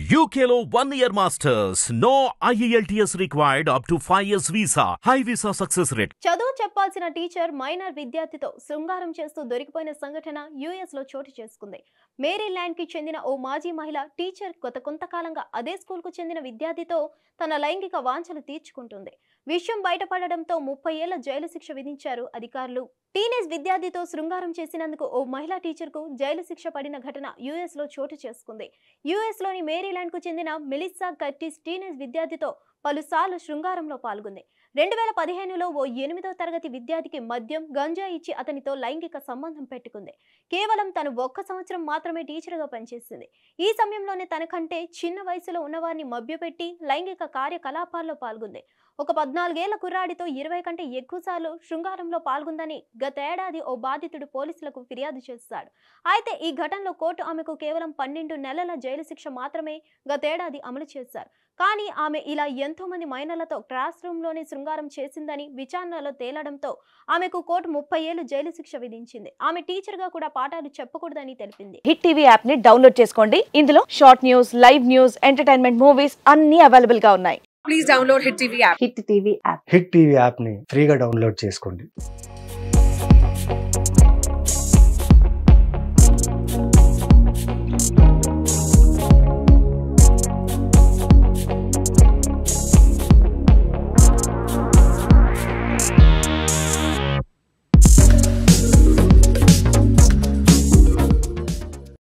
UKLO one year masters. No IELTS required up to 5 years visa. High visa success rate. చదువు చెప్పాల్సిన teacher minor విద్యార్థితో శృంగారం చేస్తూ దొరికిపోయిన సంఘటన US లో చోటు చేసుకుంది మేరీల్యాండ్ కి చెందిన ఓ మాజీ మహిళ టీచర్ గత కొంతకాలంగా అదే స్కూల్ కు చెందిన విద్యార్థితో తన లైంగిక వాంఛలు తీర్చుకుంటుంది విషయం బయటపడడంతో ముప్పై ఏళ్ల జైలు శిక్ష విధించారు అధికారులు టీనేజ్ విద్యార్థితో శృంగారం చేసినందుకు ఓ మహిళా టీచర్ కు జైలు శిక్ష పడిన ఘటన యుఎస్ లో చోటు చేసుకుంది యుఎస్ లోని మేరీల్యాండ్ కు చెందిన మెలిస్సా కర్టిస్ టీనేజ్ విద్యార్థితో పలుసార్లు శృంగారంలో పాల్గొంది రెండు వేల పదిహేనులో ఓ ఎనిమిదో తరగతి విద్యార్థికి మద్యం గంజా ఇచ్చి అతనితో లైంగిక సంబంధం పెట్టుకుంది కేవలం తను ఒక్క సంవత్సరం మాత్రమే టీచర్గా పనిచేసింది ఈ సమయంలోనే తనకంటే చిన్న వయసులో ఉన్నవారిని మభ్యపెట్టి లైంగిక కార్యకలాపాల్లో పాల్గొంది ఒక పద్నాలుగేళ్ల కుర్రాడితో ఇరవై కంటే ఎక్కువసార్లు శృంగారంలో పాల్గొందని గతేడాది ఓ బాధితుడు పోలీసులకు ఫిర్యాదు చేశాడు అయితే ఈ ఘటనలో కోర్టు ఆమెకు కేవలం పన్నెండు నెలల జైలు శిక్ష మాత్రమే గతేడాది అమలు చేశారు కానీ ఆమె ఇలా ఎంతో మంది మైనర్లతో క్లాస్ రూమ్లోనే శృంగారం చేసిందని విచారణలో తేలడంతో ఆమెకు కోర్టు ముప్పై ఏళ్లు జైలు శిక్ష విధించింది ఆమె టీచర్గా కూడా పాఠాలు చెప్పకూడదని తెలిపింది హిట్ టీవీ యాప్ ని డౌన్లోడ్ చేసుకోండి ఇందులో short news live news entertainment movies అన్ని అవైలబుల్ గా ఉన్నాయి please download Hit TV app. Hit TV app Hit TV యాప్ని ఫ్రీగా డౌన్లోడ్ చేసుకోండి